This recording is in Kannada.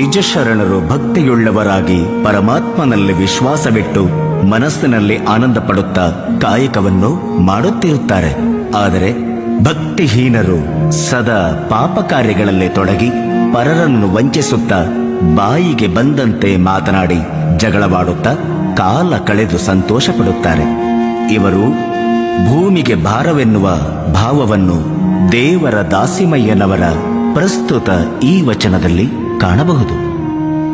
ನಿಜ ಶರಣರು ಭಕ್ತಿಯುಳ್ಳವರಾಗಿ ಪರಮಾತ್ಮನಲ್ಲಿ ವಿಶ್ವಾಸವಿಟ್ಟು ಮನಸ್ಸಿನಲ್ಲಿ ಆನಂದ ಪಡುತ್ತಾ ಕಾಯಕವನ್ನು ಮಾಡುತ್ತಿರುತ್ತಾರೆ ಆದರೆ ಭಕ್ತಿಹೀನರು ಸದಾ ಪಾಪ ಕಾರ್ಯಗಳಲ್ಲಿ ತೊಡಗಿ ಪರರನ್ನು ವಂಚಿಸುತ್ತಾ ಬಾಯಿಗೆ ಬಂದಂತೆ ಮಾತನಾಡಿ ಜಗಳವಾಡುತ್ತಾ ಕಾಲ ಕಳೆದು ಸಂತೋಷ ಪಡುತ್ತಾರೆ ಇವರು ಭೂಮಿಗೆ ಭಾರವೆನ್ನುವ ಭಾವವನ್ನು ದೇವರ ದಾಸಿಮಯ್ಯನವರ ಪ್ರಸ್ತುತ ಈ ವಚನದಲ್ಲಿ ಕಾಣಬಹುದು